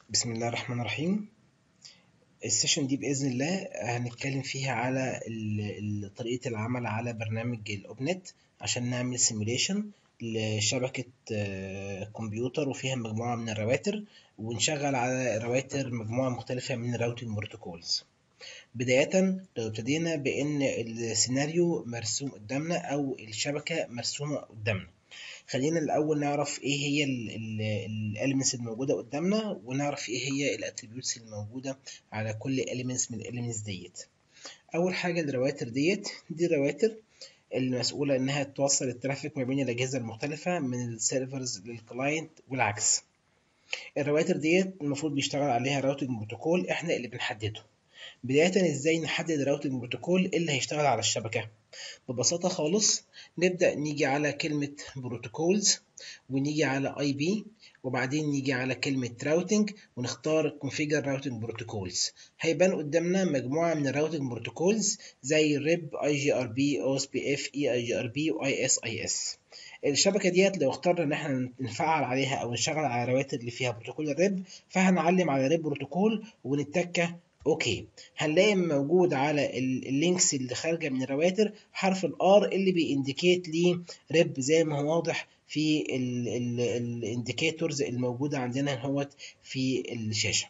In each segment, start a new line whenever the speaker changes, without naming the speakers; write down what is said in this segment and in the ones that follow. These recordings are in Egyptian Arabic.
بسم الله الرحمن الرحيم السيشن دي بإذن الله هنتكلم فيها على ال- ال- طريقة العمل على برنامج الأوبنت عشان نعمل سيموليشن لشبكة آه، كمبيوتر وفيها مجموعة من الرواتر ونشغل على رواتر مجموعة مختلفة من الراوتنج بروتوكولز بداية لو ابتدينا بإن السيناريو مرسوم قدامنا أو الشبكة مرسومة قدامنا خلينا الأول نعرف إيه هي الاليمنتس الموجودة قدامنا ونعرف إيه هي الاتريبيوتس الموجودة على كل elements من الاليمنتس ديت أول حاجة الرواتر ديت دي الرواتر المسؤولة إنها توصل الترافيك ما بين الأجهزة المختلفة من السيرفرز للكلاينت والعكس الرواتر ديت المفروض بيشتغل عليها راوتنج بروتوكول إحنا اللي بنحدده بداية ازاي نحدد راوتنج بروتوكول اللي هيشتغل على الشبكة ببساطة خالص نبدأ نيجي على كلمة بروتوكولز ونيجي على اي بي وبعدين نيجي على كلمة راوتنج ونختار configure routing protocols هيبان قدامنا مجموعة من الراوتنج بروتوكولز زي ريب اي جي ار بي او اس بي اف اي اي جي ار بي واي اس اي اس الشبكة ديت لو اخترنا ان احنا نفعل عليها او نشغل على الرواتر اللي فيها بروتوكول الريب فهنعلم على ريب بروتوكول ونتكة اوكي هنلاقي موجود على اللينكس اللي خارجه من الرواتر حرف الار اللي بيindicate لي ريب زي ما هو واضح في الانديكيتورز الموجوده عندنا هوت في الشاشه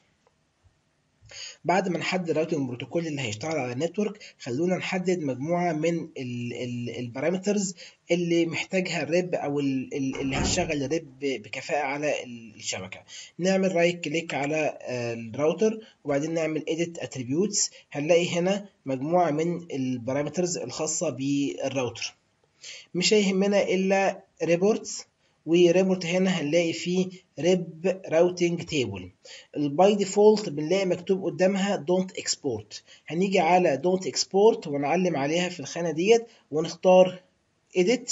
بعد ما نحدد الراوتنج بروتوكول اللي هيشتغل على النتورك خلونا نحدد مجموعه من البارامترز اللي محتاجها الريب او اللي هتشغل الريب بكفاءه على الشبكه نعمل رايت كليك على الراوتر وبعدين نعمل edit attributes هنلاقي هنا مجموعه من البارامترز الخاصه بالراوتر مش هيهمنا الا ريبورتس وريبورت هنا هنلاقي فيه ريب راوتنج تيبل الباي ديفولت بنلاقي مكتوب قدامها دونت اكسبورت هنيجي على دونت اكسبورت ونعلم عليها في الخانه ديت ونختار edit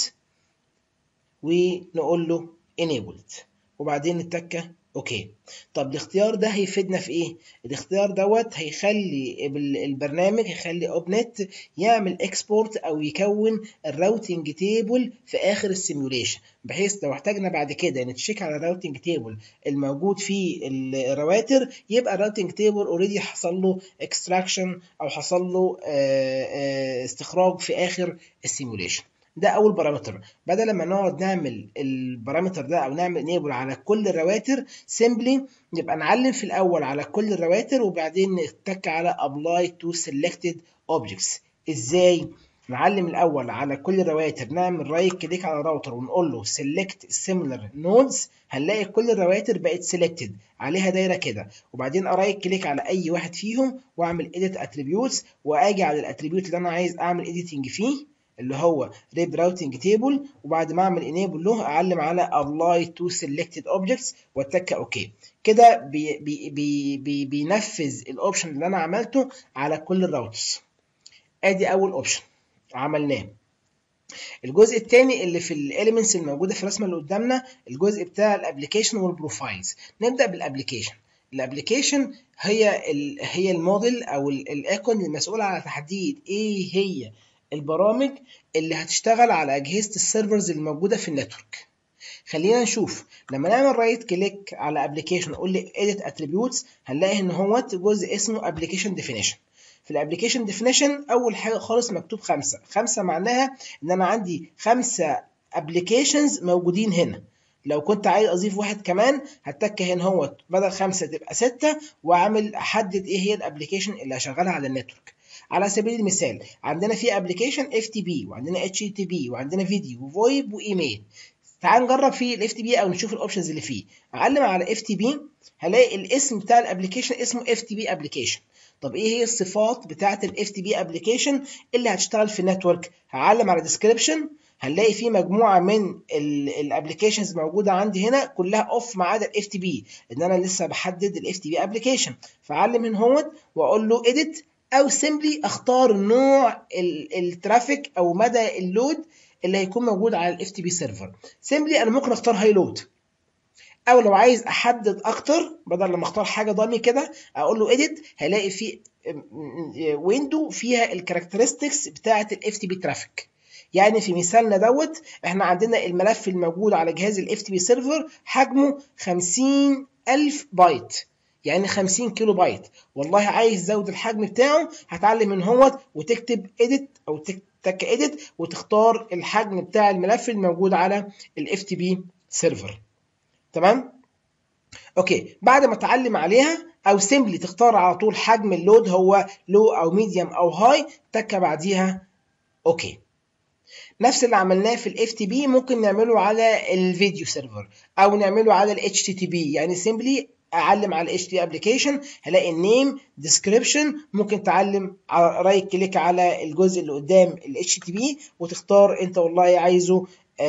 ونقول له enabled وبعدين نتكه اوكي طب الاختيار ده هيفيدنا في ايه الاختيار دوت هيخلي البرنامج هيخلي اوبنت يعمل اكسبورت او يكون الراوتنج تيبل في اخر السيموليشن بحيث لو احتاجنا بعد كده نتشيك على الراوتنج تيبل الموجود في الرواتر يبقى الراوتنج تيبل اوريدي حصل له اكستراكشن او حصل له استخراج في اخر السيموليشن ده اول بارامتر بدل ما نقعد نعمل البارامتر ده او نعمل انيبل على كل الرواتر سيمبلي نبقى نعلم في الاول على كل الرواتر وبعدين نتك على apply to selected objects ازاي نعلم الاول على كل الرواتر نعمل رايت كليك على الراوتر ونقول له select similar nodes هنلاقي كل الرواتر بقت selected عليها دايره كده وبعدين ارايت كليك على اي واحد فيهم واعمل edit attributes واجي على الاتريبيوت اللي انا عايز اعمل editing فيه اللي هو ريب راوتنج تيبل وبعد ما اعمل انيبل له اعلم على apply to selected objects واتك اوكي كده بي بي بي بي بينفذ الاوبشن اللي انا عملته على كل الراوترز ادي اول اوبشن عملناه الجزء الثاني اللي في الاليمنتس الموجوده في الرسمه اللي قدامنا الجزء بتاع الابلكيشن والبروفايلز نبدا بالابلكيشن الابلكيشن هي ال هي الموديل او الايكون المسؤول على تحديد ايه هي البرامج اللي هتشتغل على أجهزة السيرفرز الموجودة في النتورك خلينا نشوف لما نعمل رايت كليك على ابلكيشن نقول لي edit attributes هنلاقي ان هو جزء اسمه application definition في الابلكيشن ديفينيشن اول حاجه خالص مكتوب خمسه خمسه معناها ان انا عندي خمسه ابلكيشنز موجودين هنا لو كنت عايز اضيف واحد كمان هتك هنا هو بدل خمسه تبقى سته واعمل احدد ايه هي الابلكيشن اللي هشغلها على النتورك على سبيل المثال عندنا في ابلكيشن اف تي بي وعندنا اتش تي بي وعندنا فيديو وفويب وايميل تعال نجرب في الاف تي بي او نشوف الاوبشنز اللي فيه اعلم على اف تي بي هلاقي الاسم بتاع الابلكيشن اسمه اف تي بي ابلكيشن طب ايه هي الصفات بتاعه الاف تي بي ابلكيشن اللي هتشتغل في النتورك هعلم على ديسكريبشن هنلاقي في مجموعه من الابلكيشنز موجوده عندي هنا كلها اوف ما عدا الاف تي بي ان انا لسه بحدد الاف تي بي ابلكيشن فاعلم هنا هو واقول له edit او سيمبلي اختار نوع الترافيك او مدى اللود اللي هيكون موجود على الاف تي بي سيرفر سيمبلي انا ممكن اختار هاي لود او لو عايز احدد اكتر بدل لما اختار حاجه ضامي كده اقول له edit هلاقي في ويندو فيها الكاركترستكس بتاعه الاف تي بي ترافيك يعني في مثالنا دوت احنا عندنا الملف الموجود على جهاز الاف تي بي سيرفر حجمه 50000 بايت يعني 50 كيلو بايت والله عايز تزود الحجم بتاعه هتعلم من هوت وتكتب اديت او تك اديت وتختار الحجم بتاع الملف الموجود على الاف تي بي سيرفر تمام اوكي بعد ما تعلم عليها او سيمبلي تختار على طول حجم اللود هو لو او ميديوم او هاي تكه بعديها اوكي نفس اللي عملناه في الاف تي بي ممكن نعمله على الفيديو سيرفر او نعمله على الاتش تي تي بي يعني سيمبلي اعلم على الاتش تي ابلكيشن هلاقي النيم ديسكريبشن ممكن تعلم على رايت كليك على الجزء اللي قدام الاتش تي بي وتختار انت والله عايزه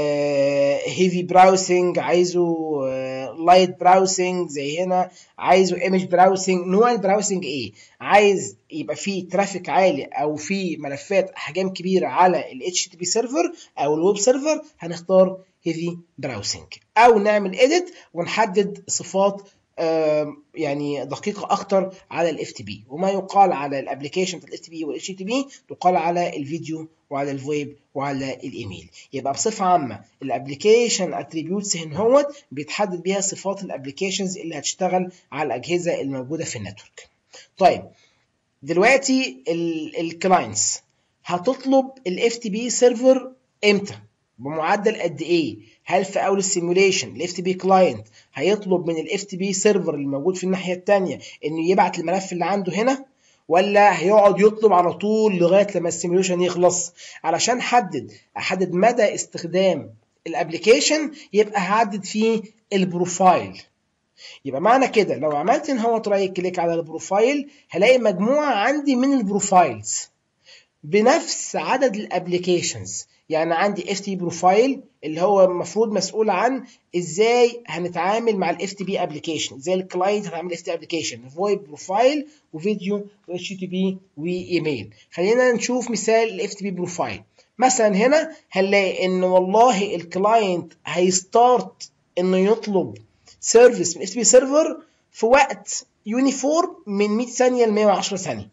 هيفي براوسنج عايزه لايت براوسنج زي هنا عايزه ايمج براوسنج نوع البراوسنج ايه عايز يبقى فيه ترافيك عالي او في ملفات احجام كبيره على ال HTTP سيرفر او الويب سيرفر هنختار هيفي براوسنج او نعمل اديت ونحدد صفات يعني دقيقة أكتر على ال FTP وما يقال على الابلكيشن بتاع ال FTP وال HTTP يقال على الفيديو وعلى الويب وعلى الايميل يبقى بصفة عامة الابلكيشن اتريبيوتس هنا هوت بيتحدد بيها صفات الابلكيشنز اللي هتشتغل على الأجهزة الموجودة في النتورك طيب دلوقتي الكلاينتس هتطلب ال FTP سيرفر امتى بمعدل قد ايه هل في اول السيموليشن الاف تي بي كلاينت هيطلب من الاف تي بي سيرفر اللي موجود في الناحيه الثانيه انه يبعت الملف اللي عنده هنا ولا هيقعد يطلب على طول لغايه لما السيموليشن يخلص علشان احدد احدد مدى استخدام الابلكيشن يبقى هعدد فيه البروفايل يبقى معنى كده لو عملت ان هو رايت كليك على البروفايل هلاقي مجموعه عندي من البروفايلز بنفس عدد الابلكيشنز يعني عندي اف تي بروفايل اللي هو المفروض مسؤول عن ازاي هنتعامل مع الاف تي بي ابلكيشن ازاي الكلاينت هنعمل اف تي ابلكيشن فويب بروفايل وفيديو واتش تي بي وايميل خلينا نشوف مثال الاف تي بي بروفايل مثلا هنا هنلاقي ان والله الكلاينت هيستارت انه يطلب سيرفيس من اف تي بي سيرفر في وقت يونيفورم من 100 ثانيه ل 110 ثانيه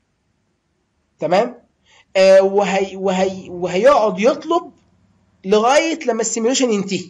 تمام آه وهي وهي وهيقعد يطلب لغايه لما السيميوليشن ينتهي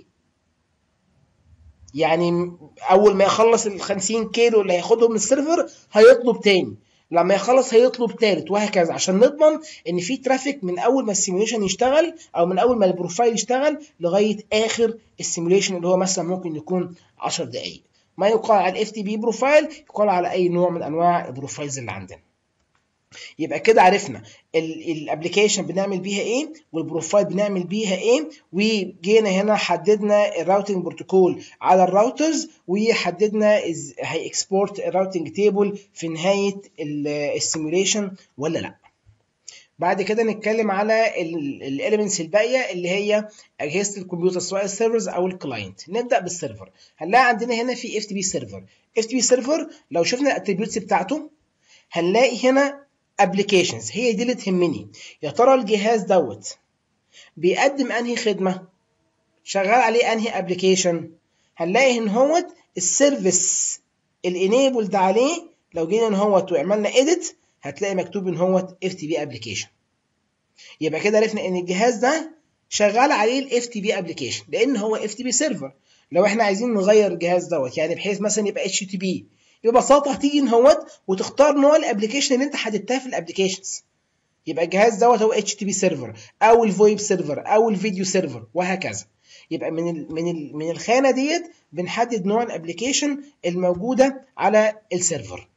يعني اول ما يخلص ال 50 كيلو اللي هياخدهم من السيرفر هيطلب تاني لما يخلص هيطلب تالت وهكذا عشان نضمن ان في ترافيك من اول ما السيميوليشن يشتغل او من اول ما البروفايل يشتغل لغايه اخر السيميوليشن اللي هو مثلا ممكن يكون 10 دقائق ما يقال على الاف تي بي بروفايل يقال على اي نوع من انواع البروفايلز اللي عندنا يبقى كده عرفنا الابلكيشن بنعمل بيها ايه والبروفايل بنعمل بيها ايه وجينا هنا حددنا الراوتنج بروتوكول على الراوترز وحددنا هي اكسبورت الراوتنج تيبل في نهايه السيموليشن ولا لا بعد كده نتكلم على الاليمنتس الباقيه اللي هي اجهزه الكمبيوتر سواء السيرفرز او الكلاينت نبدا بالسيرفر هنلاقي عندنا هنا في اف تي بي سيرفر اف تي بي سيرفر لو شفنا الاتريبيوتس بتاعته هنلاقي هنا ابلكيشنز هي دي اللي تهمني يا ترى الجهاز دوت بيقدم انهي خدمه شغال عليه انهي ابلكيشن هنلاقي ان هوت السيرفيس الانيبل ده عليه لو جينا ان هوت وعملنا اديت هتلاقي مكتوب ان هوت اف تي بي ابلكيشن يبقى كده عرفنا ان الجهاز ده شغال عليه الاف تي بي ابلكيشن لان هو اف تي بي سيرفر لو احنا عايزين نغير الجهاز دوت يعني بحيث مثلا يبقى اتش تي بي ببساطه هتيجي ان هوت وتختار نوع الابلكيشن اللي انت حددتها في الابلكيشنز يبقى الجهاز دوت هو اتش تي بي سيرفر او الفويب سيرفر او الفيديو سيرفر وهكذا يبقى من ال من ال من الخانه ديت بنحدد نوع الابلكيشن الموجوده على السيرفر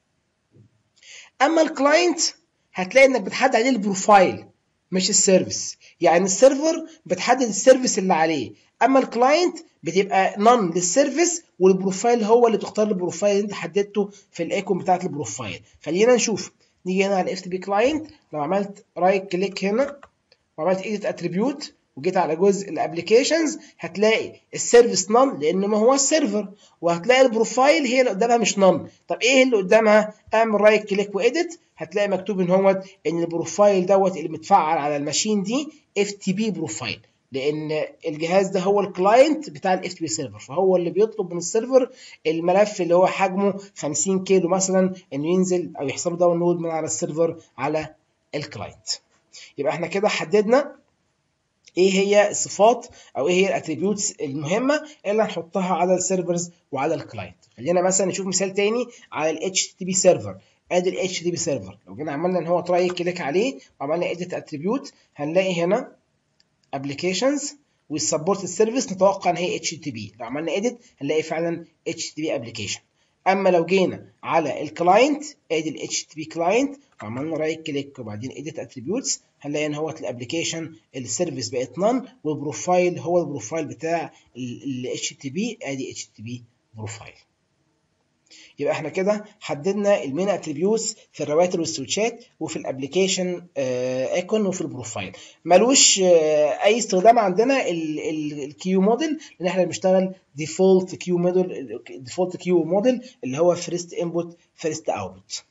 اما الكلاينت هتلاقي انك بتحدد عليه البروفايل مش السيرفيس يعني السيرفر بتحدد السيرفيس اللي عليه اما الكلاينت بتبقى نون للسيرفيس والبروفايل هو اللي تختار البروفايل اللي انت حددته في الايكون بتاعت البروفايل خلينا نشوف نيجي هنا على الاف تي بي كلاينت لو عملت رايت كليك هنا وعملت ايديت اتريبيوت وجيت على جزء الابلكيشنز هتلاقي السيرفيس نون لان ما هو السيرفر وهتلاقي البروفايل هي اللي قدامها مش نون طب ايه اللي قدامها اعمل رايت كليك واديت هتلاقي مكتوب ان هو ان البروفايل دوت اللي متفعل على الماشين دي اف تي بي بروفايل لان الجهاز ده هو الكلاينت بتاع الاف تي بي سيرفر فهو اللي بيطلب من السيرفر الملف اللي هو حجمه 50 كيلو مثلا انه ينزل او يحصل له داونلود من على السيرفر على الكلاينت يبقى احنا كده حددنا ايه هي الصفات او ايه هي الاتريبيوتس المهمه اللي هنحطها على السيرفرز وعلى الكلاينت خلينا مثلا نشوف مثال تاني على ال HTTP سيرفر ادي ال HTTP سيرفر لو جينا عملنا ان هو تراي كليك عليه وعملنا اديت اتريبيوت هنلاقي هنا ابلكيشنز والسبورت سيرفيس نتوقع ان هي HTTP لو عملنا اديت هنلاقي فعلا HTTP ابلكيشن اما لو جينا على الكلاينت ادي ال HTTP كلاينت وعملنا رايت كليك وبعدين اديت اتريبيوتس هنلاقي ان هو الابلكيشن السيرفيس بقت نون والبروفايل هو البروفايل بتاع ال HTTP ادي HTTP بروفايل يبقى احنا كده حددنا المين اتريبيوتس في الرواتر والسويتشات وفي الابلكيشن ايكون وفي البروفايل ملوش اي استخدام عندنا الكيو موديل لان احنا بنشتغل ديفولت كيو موديل ديفولت كيو موديل اللي هو فيرست انبوت فيرست اوتبوت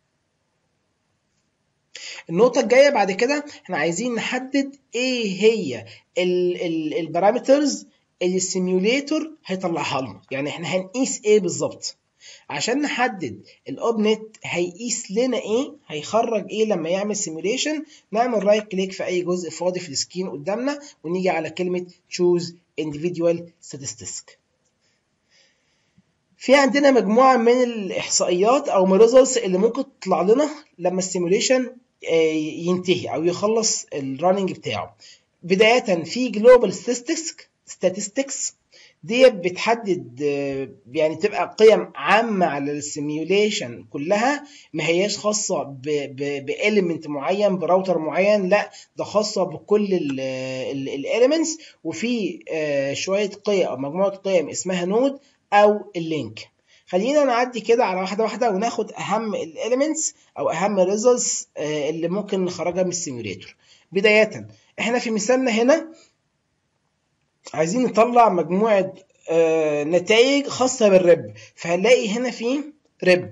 النقطة الجاية بعد كده احنا عايزين نحدد ايه هي البارامترز اللي السيميوليتور هيطلعها لنا يعني احنا هنقيس ايه بالظبط عشان نحدد الاوبنت هيقيس لنا ايه هيخرج ايه لما يعمل سيميوليشن نعمل رايت كليك في اي جزء فاضي في السكرين قدامنا ونيجي على كلمه choose individual statistics في عندنا مجموعه من الاحصائيات او من الريزلتس اللي ممكن تطلع لنا لما السيميوليشن ينتهي او يخلص الرننج بتاعه بدايه في جلوبال statistics statistics دي بتحدد يعني تبقى قيم عامة على السيميوليشن كلها ما هياش خاصة بإليمنت معين براوتر معين لا ده خاصة بكل الإليمنتس وفي شوية قيم أو مجموعة قيم اسمها نود أو اللينك خلينا نعدي كده على واحدة واحدة وناخد أهم الإليمنتس أو أهم الريزلتس اللي ممكن نخرجها من السيميوليتور بداية احنا في مثالنا هنا عايزين نطلع مجموعة آه نتائج خاصة بالرب فهنلاقي هنا في رب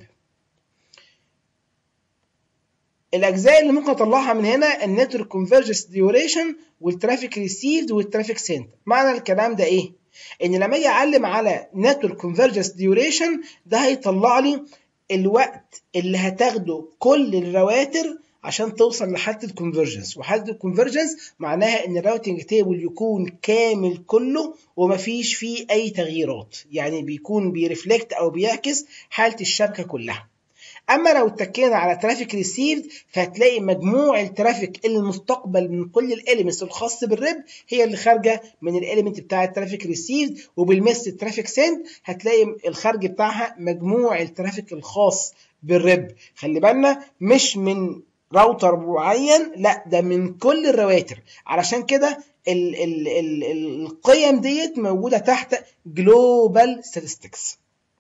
الأجزاء اللي ممكن أطلعها من هنا النتورك كونفرجنس ديوريشن والترافيك ريسيفد والترافيك سنت معنى الكلام ده إيه؟ إن لما أجي أعلم على نتورك كونفرجنس ديوريشن ده هيطلع لي الوقت اللي هتاخده كل الرواتر عشان توصل لحاله الكونفرجنس وحاله الكونفرجنس معناها ان الراوتنج تيبل يكون كامل كله ومفيش فيه اي تغييرات يعني بيكون بيرفلكت او بيعكس حاله الشبكه كلها اما لو اتكينا على ترافيك ريسيفد فهتلاقي مجموع الترافيك المستقبل من كل الاليمنتس الخاص بالريب هي اللي خارجه من الاليمنت بتاع الترافيك ريسيفد وبالمس الترافيك سند هتلاقي الخارج بتاعها مجموع الترافيك الخاص بالريب خلي بالنا مش من راوتر معين لا ده من كل الرواتر علشان كده ال ال ال القيم ديت موجوده تحت جلوبال statistics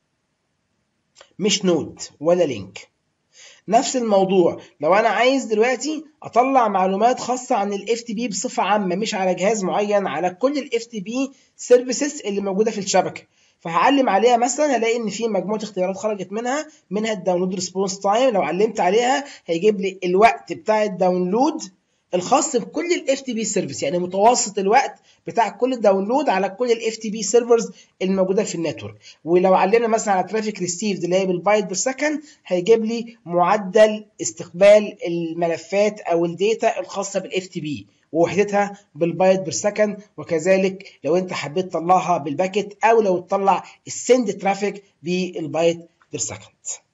مش نود ولا لينك نفس الموضوع لو انا عايز دلوقتي اطلع معلومات خاصه عن الاف تي بي بصفه عامه مش على جهاز معين على كل الاف تي بي سيرفيسز اللي موجوده في الشبكه فهعلم عليها مثلا هلاقي ان في مجموعه اختيارات خرجت منها منها الداونلود ريسبونس تايم لو علمت عليها هيجيب لي الوقت بتاع الداونلود الخاص بكل الاف تي بي سيرفيس يعني متوسط الوقت بتاع كل الداونلود على كل الاف تي بي سيرفرز الموجوده في النتورك ولو علمنا مثلا على ترافيك ريسيفد اللي هي بالبايت بير سكند هيجيب لي معدل استقبال الملفات او الداتا الخاصه بالاف تي بي ووحدتها بالبايت بير سكند وكذلك لو انت حبيت تطلعها بالباكت او لو تطلع السند ترافيك بالبايت بير سكند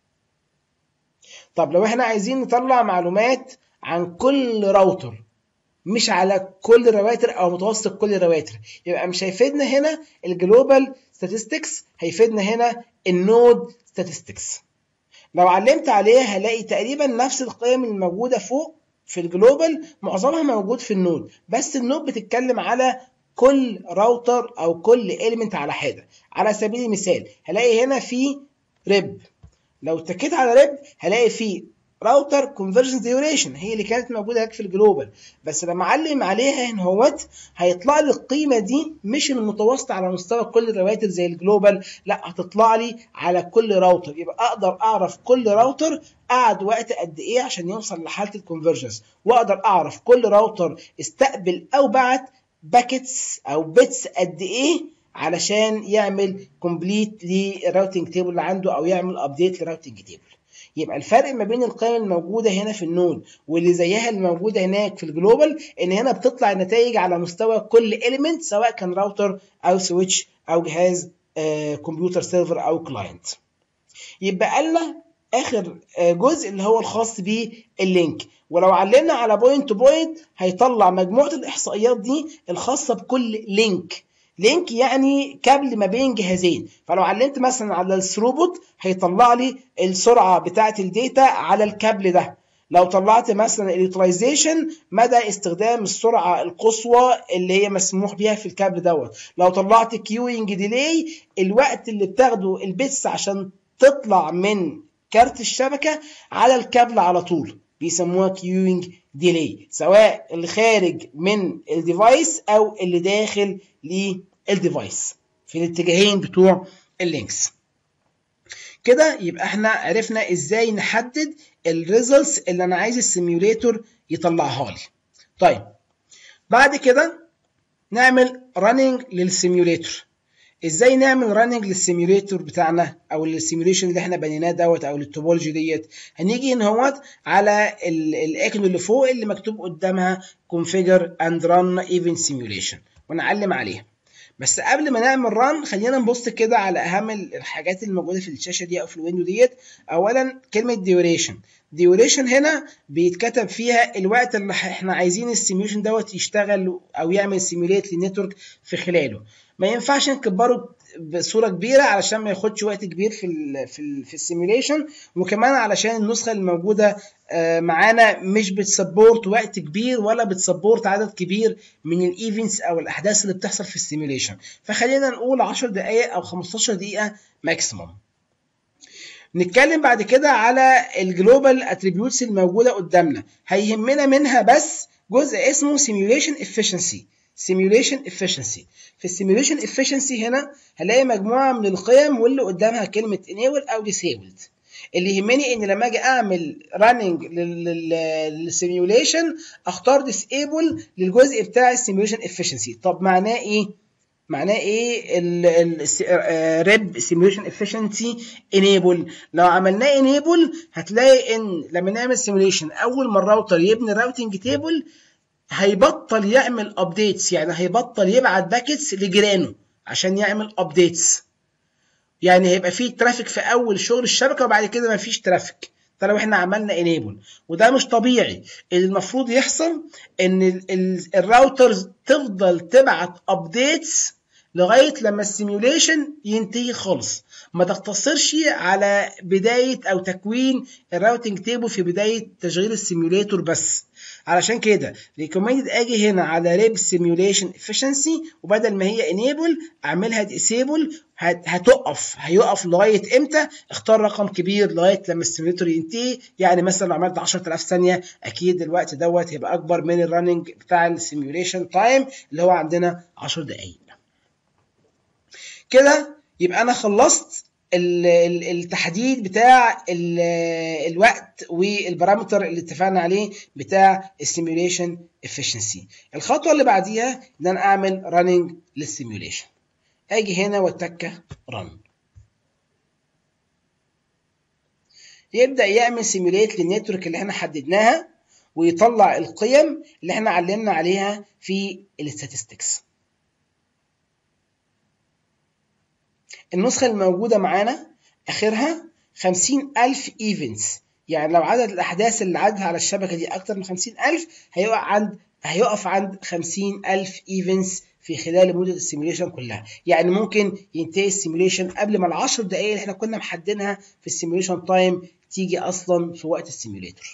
طب لو احنا عايزين نطلع معلومات عن كل راوتر مش على كل الرواتر او متوسط كل الرواتر يبقى مش هيفيدنا هنا الجلوبال statistics هيفيدنا هنا النود statistics لو علمت عليها هلاقي تقريبا نفس القيم الموجوده فوق في الجلوبال معظمها موجود في النود بس النود بتتكلم على كل راوتر او كل اليمنت على حده على سبيل المثال هلاقي هنا في ريب لو اتكيت على ريب هلاقي في راوتر كونفرجن ديوريشن هي اللي كانت موجوده هناك في الجلوبال بس لما اعلم عليها هنا اهوت هيطلع لي القيمه دي مش المتوسطه على مستوى كل الرواتر زي الجلوبال لا هتطلع لي على كل راوتر يبقى اقدر اعرف كل راوتر قعد وقت قد ايه عشان يوصل لحاله الكونفرجنس واقدر اعرف كل راوتر استقبل او بعت باكيتس او بيتس قد ايه علشان يعمل كومبليت للراوتنج تيبل اللي عنده او يعمل ابديت للراوتنج تيبل يبقى الفرق ما بين القيم الموجودة هنا في النود واللي زيها اللي موجودة هناك في الجلوبال ان هنا بتطلع النتائج على مستوى كل element سواء كان راوتر او سويتش او جهاز آه كمبيوتر سيرفر او كلاينت يبقى لنا اخر آه جزء اللي هو الخاص باللينك ولو علمنا على بوينت تو بوينت هيطلع مجموعة الاحصائيات دي الخاصة بكل لينك لينك يعني كابل ما بين جهازين فلو علمت مثلا على الثروبوت هيطلع لي السرعه بتاعه الداتا على الكابل ده لو طلعت مثلا اليوتلايزيشن مدى استخدام السرعه القصوى اللي هي مسموح بيها في الكابل دوت لو طلعت كيوينج ديلي الوقت اللي بتاخده البيتس عشان تطلع من كارت الشبكه على الكابل على طول بيسموها كيوينج ديلي سواء اللي خارج من الديفايس او اللي داخل للديفايس في الاتجاهين بتوع اللينكس كده يبقى احنا عرفنا ازاي نحدد الريزلتس اللي انا عايز السيميوليتور يطلعها لي طيب بعد كده نعمل راننج للسيميوليتور ازاي نعمل راننج للسيميوليتور بتاعنا او للسيميوليشن اللي احنا بنيناه دوت او للتوبولوجي ديت هنيجي ان هوت على الايكون اللي فوق اللي مكتوب قدامها configure and run event simulation ونعلم عليها بس قبل ما نعمل ران خلينا نبص كده على اهم الحاجات اللي موجوده في الشاشه دي او في الويندو ديت اولا كلمه ديوريشن ديوريشن هنا بيتكتب فيها الوقت اللي احنا عايزين السيميوليشن دوت يشتغل او يعمل سيميوليت للنتورك في خلاله ما ينفعش نكبره بصوره كبيره علشان ما ياخدش وقت كبير في ال في ال في السيميوليشن وكمان علشان النسخه الموجوده معانا مش بتسبورت وقت كبير ولا بتسبورت عدد كبير من الايفنتس او الاحداث اللي بتحصل في السيميوليشن فخلينا نقول 10 دقائق او 15 دقيقه ماكسيموم نتكلم بعد كده على الجلوبال اتريبيوتس الموجوده قدامنا هيهمنا منها بس جزء اسمه سيميوليشن افشنسي simulation efficiency في السيميوليشن efficiency هنا هلاقي مجموعه من القيم واللي قدامها كلمه enable او disabled اللي يهمني ان لما اجي اعمل راننج للسيميوليشن اختار disable للجزء بتاع السيميوليشن efficiency طب معناه ايه معناه ايه الريب سيميوليشن افشنسي انيبل لو عملناه انيبل هتلاقي ان لما نعمل سيميوليشن اول ما الراوتر يبني الراوتنج تيبل هيبطل يعمل ابديتس يعني هيبطل يبعت باكيتس لجيرانه عشان يعمل ابديتس يعني هيبقى فيه ترافيك في اول شغل الشبكه وبعد كده مفيش ترافيك ده لو احنا عملنا انيبل وده مش طبيعي اللي المفروض يحصل ان الراوترز تفضل تبعت ابديتس لغايه لما السيميوليشن ينتهي خالص ما تقتصرش على بدايه او تكوين الراوتنج تيبل في بدايه تشغيل السيميوليتور بس علشان كده ريكومندد اجي هنا على ريب سيميوليشن افشنسي وبدل ما هي انيبل اعملها ديسيبل هتقف هيقف لغايه امتى اختار رقم كبير لغايه لما السيميوليتور ينتهي يعني مثلا لو عملت 10000 ثانيه اكيد الوقت دوت هيبقى اكبر من الرننج بتاع السيميوليشن تايم اللي هو عندنا 10 دقائق كده يبقى انا خلصت التحديد بتاع الوقت والبارامتر اللي اتفقنا عليه بتاع السيميوليشن افشنسي الخطوه اللي بعديها ان انا اعمل راننج للسيميوليشن اجي هنا واتكه رن يبدا يعمل سيميوليت للنتورك اللي احنا حددناها ويطلع القيم اللي احنا علمنا عليها في الاستاتستكس النسخة الموجودة معانا آخرها خمسين ألف ايفنتس يعني لو عدد الأحداث اللي عدها على الشبكة دي أكتر من خمسين ألف هيقع عند هيقف عند خمسين ألف ايفنتس في خلال مدة السيميوليشن كلها يعني ممكن ينتهي السيميوليشن قبل ما العشر دقايق اللي احنا كنا محددينها في السيميوليشن تايم تيجي أصلا في وقت السيميوليتور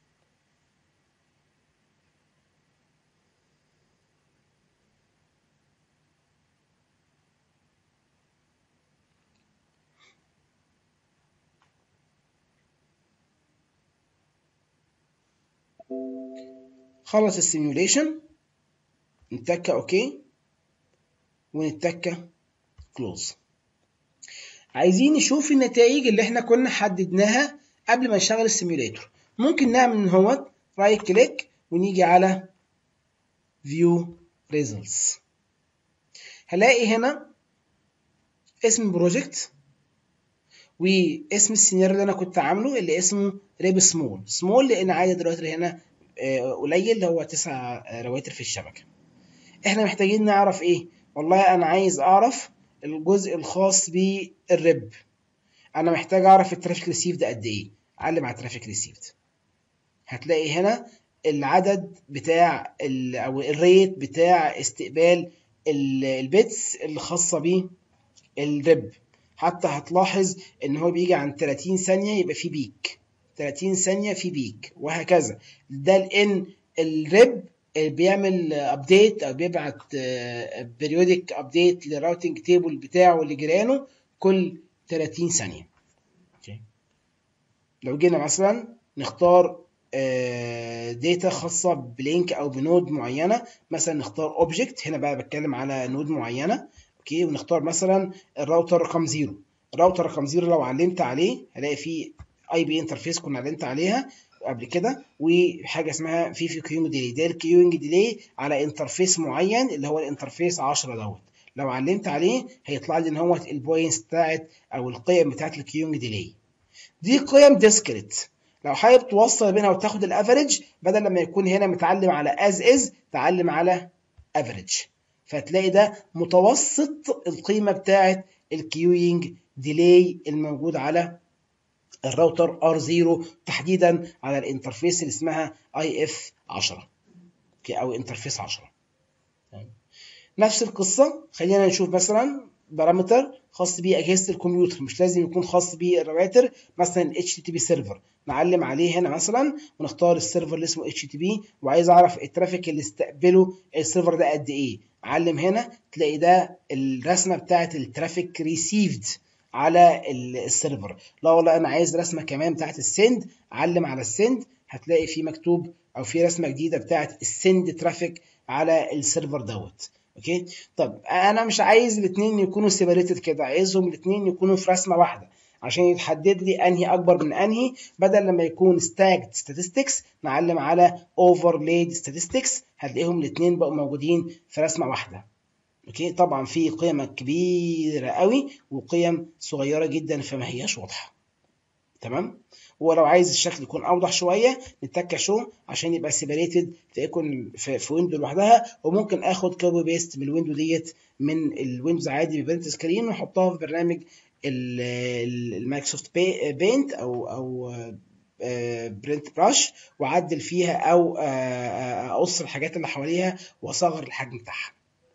خلص السيميوليشن نتكة اوكي ونتكة كلوز عايزين نشوف النتائج اللي احنا كنا حددناها قبل ما نشغل السيميوليتور ممكن نعمل ان هو رايت كليك ونيجي على فيو ريزلتس هلاقي هنا اسم بروجكت واسم السيناريو اللي انا كنت عامله اللي اسمه ريب سمول سمول لان عدد الرواتر هنا آه، قليل اللي هو تسع رواتر في الشبكه احنا محتاجين نعرف ايه والله انا عايز اعرف الجزء الخاص بالريب انا محتاج اعرف الترافيك ريسيفد قد ايه علم على الترافيك ريسيفد هتلاقي هنا العدد بتاع ال او الريت بتاع استقبال ال- البيتس الخاصه بالريب حتى هتلاحظ ان هو بيجي عن 30 ثانيه يبقى في بيك 30 ثانيه في بيك وهكذا ده لان الريب بيعمل ابديت او بيبعت بيريودك ابديت للراوتنج تيبل بتاعه لجيرانه كل 30 ثانيه أوكي. لو جينا مثلا نختار داتا خاصه بلينك او بنود معينه مثلا نختار اوبجكت هنا بقى بتكلم على نود معينه اوكي ونختار مثلا الراوتر رقم زيرو الراوتر رقم زيرو لو علمت عليه هلاقي فيه اي بي انترفيس كنا علمت عليها قبل كده وحاجه اسمها في في كيوينج ديلي ده الكيوينج ديلي على انترفيس معين اللي هو الانترفيس 10 دوت لو علمت عليه هيطلع لي ان هو البوينتس بتاعت او القيم بتاعت الكيوينج ديلي دي قيم ديسكريت لو حابب توصل بينها وتاخد الافريج بدل لما يكون هنا متعلم على از از تعلم على افريج فتلاقي ده متوسط القيمه بتاعت الكيوينج ديلي الموجود على الراوتر R0 تحديدا على الانترفيس اللي اسمها IF 10 اوكي او انترفيس 10 نفس القصه خلينا نشوف مثلا بارامتر خاص باجهزه الكمبيوتر مش لازم يكون خاص بالرواتر مثلا HTTP سيرفر نعلم عليه هنا مثلا ونختار السيرفر اللي اسمه HTTP وعايز اعرف الترافيك اللي استقبله السيرفر ده قد ايه علم هنا تلاقي ده الرسمه بتاعت الترافيك ريسيفد على السيرفر لا والله انا عايز رسمه كمان بتاعت السند علم على السند هتلاقي في مكتوب او في رسمه جديده بتاعت السند ترافيك على السيرفر دوت اوكي طب انا مش عايز الاثنين يكونوا سيبريتد كده عايزهم الاثنين يكونوا في رسمه واحده عشان يتحدد لي انهي اكبر من انهي بدل لما يكون stacked statistics نعلم على overlaid statistics هتلاقيهم الاثنين بقوا موجودين في رسمه واحده اوكي طبعا في قيم كبيره قوي وقيم صغيره جدا فما هياش واضحه تمام ولو عايز الشكل يكون اوضح شويه نتك شو عشان يبقى سيبريتد في يكون في, في ويندو لوحدها وممكن اخد كوبي بيست من الويندو ديت من الويندوز عادي ببرنت سكرين واحطها في برنامج المايكروسوفت بينت او او برنت براش واعدل فيها او اقص الحاجات اللي حواليها واصغر الحجم بتاعها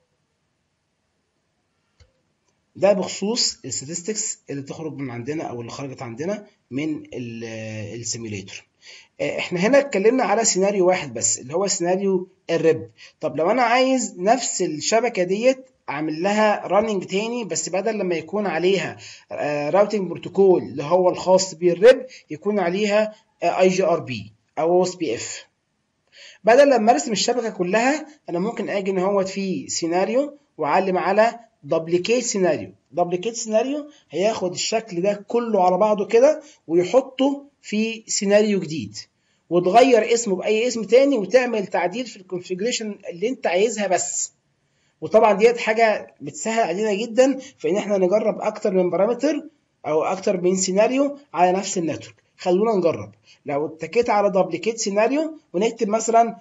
ده بخصوص الستاتستكس اللي تخرج من عندنا او اللي خرجت عندنا من السيميوليتر احنا هنا اتكلمنا على سيناريو واحد بس اللي هو سيناريو الريب طب لو انا عايز نفس الشبكه ديت اعمل لها راننج تاني بس بدل لما يكون عليها راوتنج بروتوكول اللي هو الخاص بالريب يكون عليها اي جي ار بي او او اس بي اف بدل لما ارسم الشبكه كلها انا ممكن اجي ان هو في سيناريو واعلم على دبليكيت سيناريو دبليكيت سيناريو هياخد الشكل ده كله على بعضه كده ويحطه في سيناريو جديد وتغير اسمه باي اسم تاني وتعمل تعديل في الكونفيجريشن اللي انت عايزها بس وطبعا ديت حاجه بتسهل علينا جدا في ان احنا نجرب اكتر من بارامتر او اكتر من سيناريو على نفس النتورك خلونا نجرب لو اتكيت على دبليكيت سيناريو ونكتب مثلا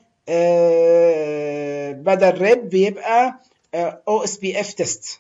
بدل ريب بيبقى او اس بي اف تيست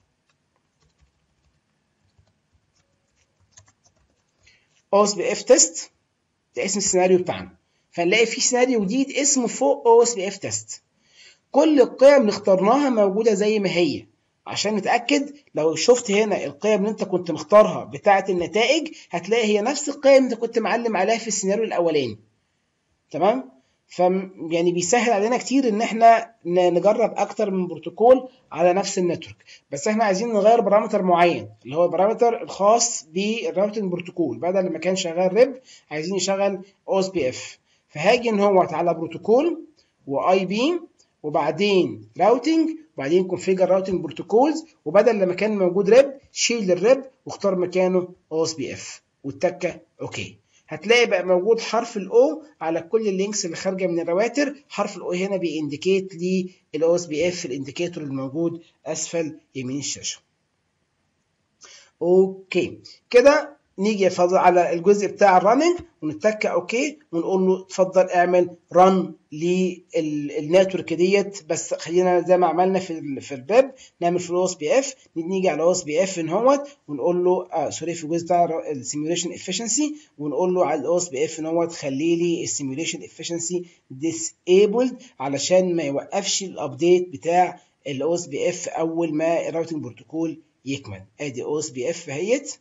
او اس بي اف تيست ده اسم السيناريو بتاعنا فنلاقي في سيناريو جديد اسمه فوق او اس بي اف تيست كل القيم اللي اخترناها موجوده زي ما هي عشان نتاكد لو شفت هنا القيم اللي انت كنت مختارها بتاعه النتائج هتلاقي هي نفس القيم اللي انت كنت معلم عليها في السيناريو الاولاني تمام ف يعني بيسهل علينا كتير ان احنا نجرب اكتر من بروتوكول على نفس النتورك بس احنا عايزين نغير بارامتر معين اللي هو البارامتر الخاص بالراوتنج بروتوكول بدل ما كان شغال ريب عايزين يشغل او اس بي اف فهاجي ان هو على بروتوكول واي بي وبعدين راوتنج وبعدين كونفيجر راوتنج بروتوكولز وبدل لما كان موجود ريب شيل الريب واختار مكانه او اس بي اف والتكه اوكي هتلاقي بقى موجود حرف الاو على كل اللينكس اللي خارجه من الرواتر حرف الاو هنا بينديكيت لي الاو اس بي اف الانديكيتور الموجود اسفل يمين الشاشه اوكي كده نيجي فاضل على الجزء بتاع الرننج ونتك اوكي ونقول له اتفضل اعمل رن للنتورك ديت بس خلينا زي ما عملنا في ال في الباب نعمل في الاو اس بي اف نيجي على الاو اس بي اف اهوت ونقول له آه سوري في الجزء بتاع السيميوليشن افشنسي ونقول له على الاو اس بي اف اهوت خلي لي السيميوليشن افشنسي ديسيبلد علشان ما يوقفش الابديت بتاع الاو اس بي اف اول ما الراوتنج بروتوكول يكمل ادي او اس بي اف اهيت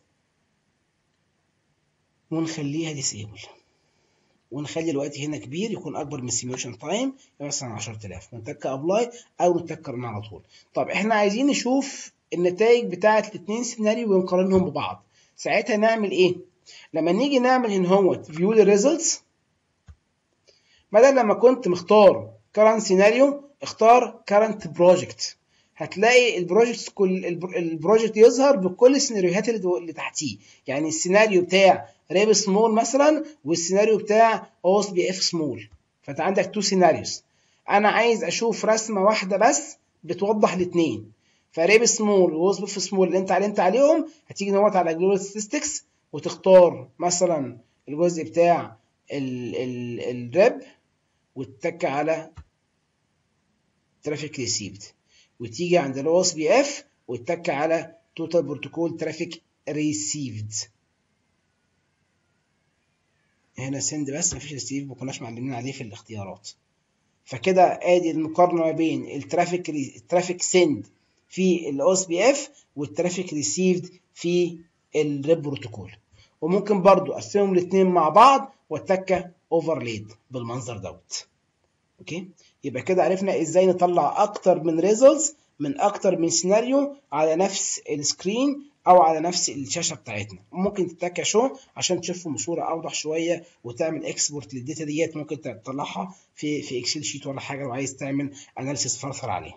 ونخليها ديسيبل ونخلي الوقت هنا كبير يكون اكبر من السيميوليشن تايم مثلا 10000 ونتك ابلاي او نتك رن على طول طب احنا عايزين نشوف النتائج بتاعه الاثنين سيناريو ونقارنهم ببعض ساعتها نعمل ايه لما نيجي نعمل هنا هوت فيو للريزلتس بدل لما كنت مختار current سيناريو اختار current بروجكت هتلاقي البروجكت كل البروجكت يظهر بكل السيناريوهات اللي تحتيه يعني السيناريو بتاع ريب سمول مثلا والسيناريو بتاع اوس بي اف سمول فانت عندك تو سيناريوز انا عايز اشوف رسمه واحده بس بتوضح الاثنين فريب سمول واوس بي اف سمول اللي انت علمت عليهم هتيجي نوت على جلوبال ستاتستكس وتختار مثلا الجزء بتاع الريب وتتك على ترافيك ريسيفد وتيجي عند الاو اس بي اف وتتك على توتال بروتوكول ترافيك ريسيفد هنا سند بس مفيش ريسيف ما كناش معلمين عليه في الاختيارات فكده ادي المقارنه ما بين الترافيك ري... الترافيك سند في الاو اس بي اف والترافيك ريسيفد في الريب بروتوكول وممكن برضو اقسمهم الاثنين مع بعض واتك اوفرليد بالمنظر دوت اوكي يبقى كده عرفنا ازاي نطلع اكتر من ريزلتس من اكتر من سيناريو على نفس السكرين او على نفس الشاشه بتاعتنا ممكن تتك شو عشان تشوفهم بصوره اوضح شويه وتعمل اكسبورت للداتا ديت ممكن تطلعها في في اكسل شيت ولا حاجه لو عايز تعمل اناليسيس فرفر عليه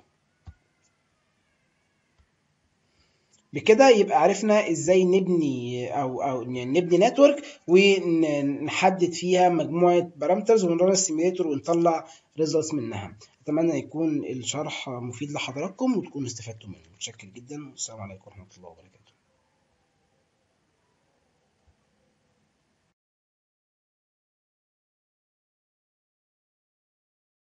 بكده يبقى عرفنا ازاي نبني او او يعني نبني نتورك ونحدد فيها مجموعه بارامترز ونرن السيميليتور ونطلع ريزلتس منها اتمنى يكون الشرح مفيد لحضراتكم وتكونوا استفدتوا منه متشكر جدا والسلام عليكم ورحمه الله وبركاته